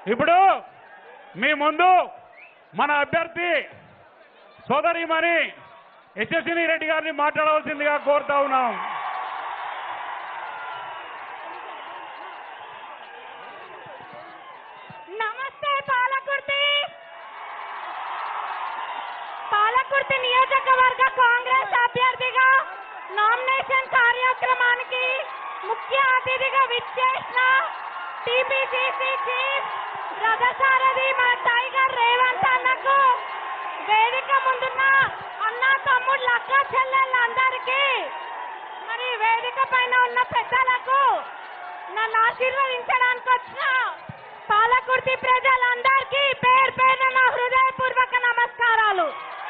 ఇప్పుడు మీ ముందు మన అభ్యర్థి సోదరిమణి యశస్విని రెడ్డి గారిని మాట్లాడవలసిందిగా కోరుతా ఉన్నాం నమస్తే పాలకుర్తి పాలకుర్తి నియోజకవర్గ కాంగ్రెస్ అభ్యర్థిగా నామినేషన్ కార్యక్రమానికి ముఖ్య అతిథిగా విచ్చేసిన టీపీసీసీ చీఫ్ రథసారథి మా టైగర్ రేవంత్ అన్నకు వేదిక ముందున్న అన్న తమ్ముళ్ళ అక్క చెల్లెళ్ళందరికీ మరి వేదిక పైన ఉన్న పెద్దలకు నన్ను ఆశీర్వదించడానికి వచ్చిన పాలకుర్తి ప్రజలందరికీ పేరు పేరున నా హృదయపూర్వక నమస్కారాలు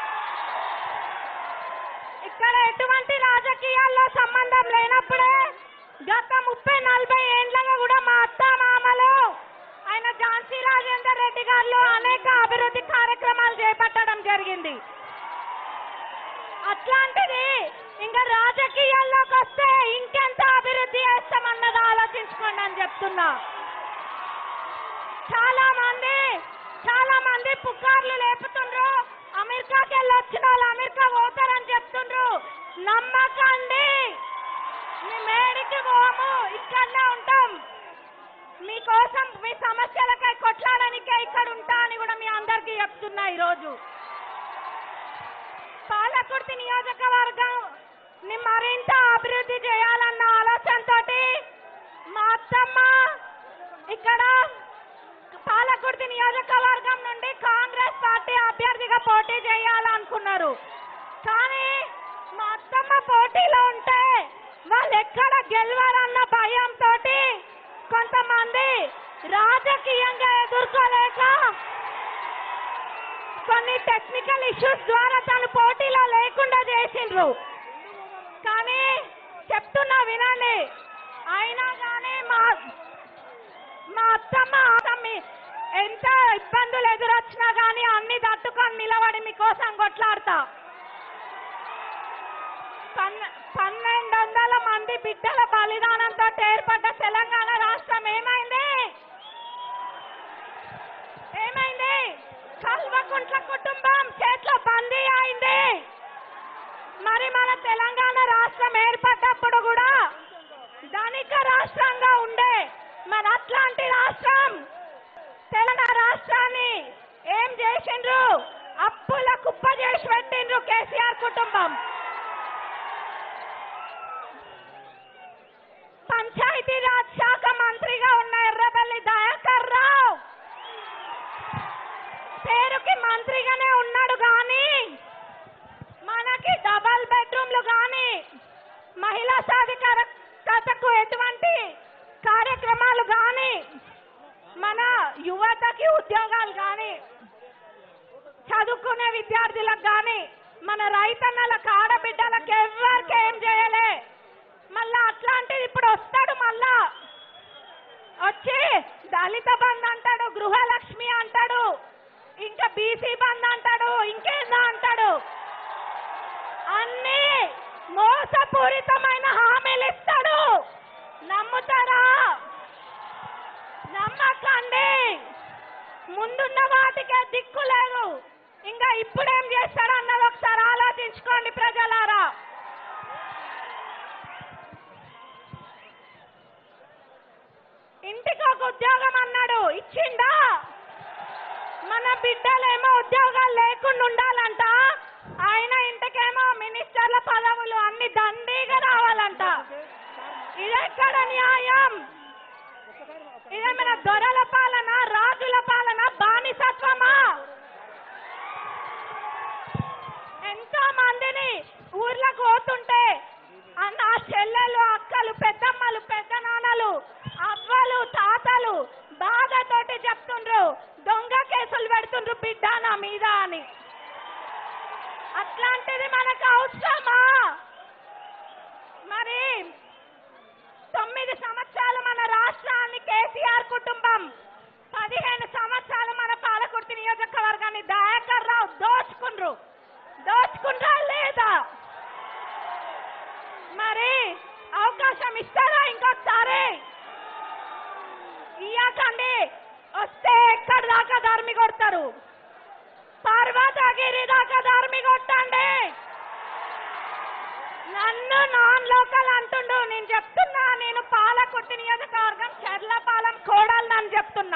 ఇక్కడ ఎటువంటి రాజకీయాల్లో సంబంధం లేనప్పుడే గత ముప్పై నలభై ఏండ్లుగా కూడా మా అత్త మామలు ఆయన ఝాన్సీ రాజేందర్ రెడ్డి గారు అనేక అభివృద్ధి కార్యక్రమాలు చేపట్టడం జరిగింది అట్లాంటిది ఇంకా రాజకీయాల్లోకి వస్తే ఇంకెంత అభివృద్ధి చేస్తామన్నది ఆలోచించుకోండి అని చెప్తున్నా చాలా మంది చాలా మంది పుకార్లు లేపుతుండ్రు అమెరికాకి వెళ్ళి వచ్చిన వాళ్ళు అమెరికా పోతారని చెప్తుండ్రు నమ్మకండి మీ మేడికి పోము ఇక్కడనే ఉంటాం మీకోసం మీ సమస్యలకై కొట్లాడనికే ఇక్కడ ఉంటా అని కూడా మీ అందరికీ చెప్తున్నా ఈరోజు పాలకుర్తి నియోజకవర్గం ని మరింత అభివృద్ధి చేయాలన్న ఆలోచనతోటి మా అత్తమ్మ ఇక్కడ పాలకుర్తి నియోజకవర్గం నుండి కాంగ్రెస్ పార్టీ అభ్యర్థిగా పోటీ చేయాలనుకున్నారు కానీ మా అత్తమ్మ పోటీలో ఉంటే వాళ్ళు ఎక్కడ గెలవారన్న భయంతో కొంతమంది రాజకీయంగా ఎదుర్కోలేక కొన్ని టెక్నికల్ ఇష్యూస్ ద్వారా తను పోటీలో లేకుండా చేసిండ్రు కానీ చెప్తున్నా వినండి అయినా కానీ మా మా అత్తమ్మ ఆతమ్మి ఎంత ఇబ్బందులు ఎదురొచ్చినా కానీ అన్ని తట్టుకొని నిలబడి మీకోసం కొట్లాడతా పన్న- పన్నెండు వందల మంది బిడ్డల బలిదానంతో ఏర్పడ్డ తెలంగాణ రాష్ట్రం ఏమైంది ఏమైంది కల్వకుంట్ల కుటుంబం చేతిలో బందీ అయింది మరి మన తెలంగాణ రాష్ట్రం ఏర్పడ్డప్పుడు కూడా ధనిక రాష్ట్రంగా ఉండే మరి అట్లాంటి రాష్ట్రం తెలంగాణ రాష్ట్రాన్ని ఏం చేసిండ్రు అప్పుల కుప్ప చేసి పెట్టిండ్రు కేసీఆర్ కుటుంబం పంచాయతీరాజ్ శాఖ మంత్రిగా ఉన్న ఎర్రబెల్లి దయాకర్ రావు పేరుకి మంత్రిగానే ఉన్నాడు కానీ మనకి డబల్ బెడ్రూమ్లు కానీ మహిళా సాధికారతకు ఎటువంటి కార్యక్రమాలు కానీ మన యువతకి ఉద్యోగాలు కానీ చదువుకునే విద్యార్థులకు కానీ మన రైతన్నలకు ఆడబిడ్డలకు ఎవ్వరికి ఏం చేయలే మళ్ళా అట్లాంటిది ఇప్పుడు వస్తాడు మళ్ళా వచ్చి దళిత బంధు అంటాడు గృహలక్ష్మి అంటాడు ఇంకా బీసీ బంద్ అంటాడు ఇంకేందో అంటాడు అన్ని మోసపూరితమైన హామీలు ఇస్తాడు నమ్ముతారా నమ్మకండి ముందున్న వాటికే దిక్కు లేదు ఇంకా ఇప్పుడేం చేస్తాడు అన్నది ఒకసారి ఆలోచించుకోండి ప్రజలారా ఇంటికి ఒక ఉద్యోగం అన్నాడు ఇచ్చిండా మన బిడ్డలేమో ఉద్యోగాలు లేకుండా ఉండాలంట ఆయన ఇంటికేమో మినిస్టర్ల పదవులు అన్ని దండిగా రావాలంట ఇదెక్కడ న్యాయం ఇదేమైనా దొరల పాలన రాజుల పాలన బానిసత్వమా ఎంతో మందిని ఊర్లకు పోతుంటే అన్న ఆ చెల్లెలు అక్కలు పెద్దమ్మలు పెద్ద నాన్నలు అవ్వలు తాతలు బాధతోటి చెప్తుండ్రు దొంగ కేసులు పెడుతుండ్రు బిడ్డ నా మీద అని అట్లాంటిది మనకు అవసరమా మరి తొమ్మిది సంవత్సరాలు మన రాష్ట్రాన్ని కేసీఆర్ కుటుంబం పదిహేను సంవత్సరాలు మన పాలకుర్తి నియోజకవర్గాన్ని దయాకర్ రావు దోచుకుండ్రు దోచుకుండ్రా లేదా మరి అవకాశం ఇస్తారా ఇంకొకసారి ఇయ్యకండి వస్తే ఎక్కడి దాకా ధర్మి కొడతారు పర్వతగిరి దాకా ధర్మి కొట్టండి నన్ను నాన్ లోకల్ అంటుండు నేను చెప్తున్నా నేను పాలకుర్తి నియోజకవర్గం చెర్లపాలెం కోడలు అని చెప్తున్నా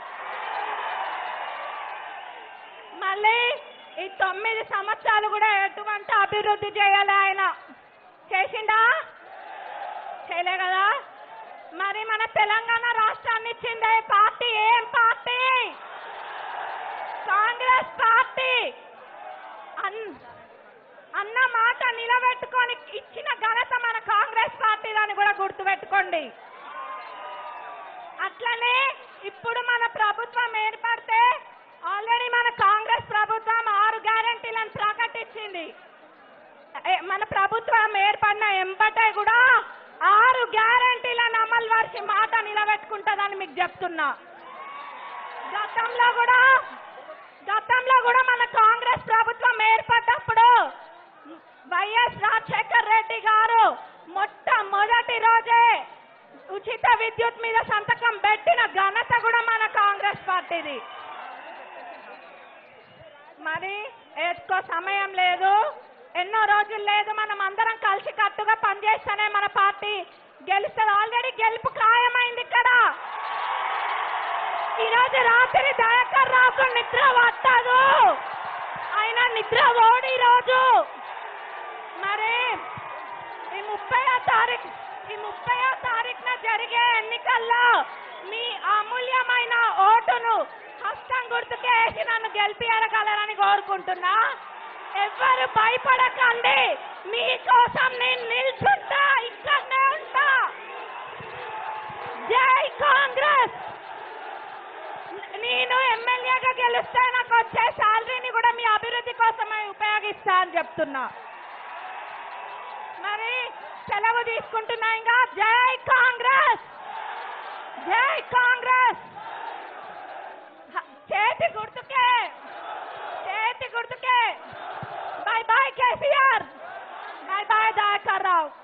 మళ్ళీ ఈ తొమ్మిది సంవత్సరాలు కూడా ఎటువంటి అభివృద్ధి చేయాలి ఆయన చేసిండా చేయలే కదా మరి మన తెలంగాణ రాష్ట్రాన్ని ఇచ్చిందే పార్టీ ఏం పార్టీ కాంగ్రెస్ పార్టీ అన్ అన్న మాట నిలబెట్టుకొని ఇచ్చిన ఘనత మన కాంగ్రెస్ పార్టీలని కూడా గుర్తుపెట్టుకోండి అట్లనే ఇప్పుడు మన ప్రభుత్వం ఏర్పడితే ఆల్రెడీ మన కాంగ్రెస్ ప్రభుత్వం ఆరు గ్యారంటీలను ప్రకటించింది ఏ, మన ప్రభుత్వం ఏర్పడిన ఎంబటే కూడా ఆరు గ్యారంటీలను అమలు పరిచి మాట నిలబెట్టుకుంటుందని మీకు చెప్తున్నా గతంలో కూడా గతంలో కూడా మన కాంగ్రెస్ ప్రభుత్వం ఏర్పడ్డప్పుడు వైఎస్ రాజశేఖర్ రెడ్డి గారు మొట్టమొదటి రోజే ఉచిత విద్యుత్ మీద సంతకం పెట్టిన ఘనత కూడా మన కాంగ్రెస్ పార్టీది మరి ఎక్కువ సమయం లేదు ఎన్నో రోజులు లేదు మనం అందరం కలిసి కట్టుగా పనిచేస్తేనే మన పార్టీ గెలుస్తుంది ఆల్రెడీ గెలుపు ఖాయమైంది ఇక్కడ ఈ రోజు రాత్రి దయాకర్ రావుకు నిద్ర పట్టదు ఆయన నిద్ర ఓడి ఈ రోజు మరి ఈ ముప్పై తారీఖు ఈ ముప్పై తారీఖున జరిగే ఎన్నికల్లో మీ అమూల్యమైన ఓటును హస్తం గుర్తుకే వేసి నన్ను గెలిపియగలరని కోరుకుంటున్నా ఎవ్వరు భయపడకండి మీకోసం నేను నిల్చుంటా ఇక్కడనే ఉంటా జై కాంగ్రెస్ నేను ఎమ్మెల్యేగా గెలిస్తే నాకు వచ్చే శాలరీని కూడా మీ అభివృద్ధి కోసమే ఉపయోగిస్తా అని చెప్తున్నా మరి సెలవు తీసుకుంటున్నా ఇంకా జై కాంగ్రెస్ జై కాంగ్రెస్ హ, చేతి గుర్తుకే చేతి గుర్తుకే bye bye KCR bye bye Dayakar రావు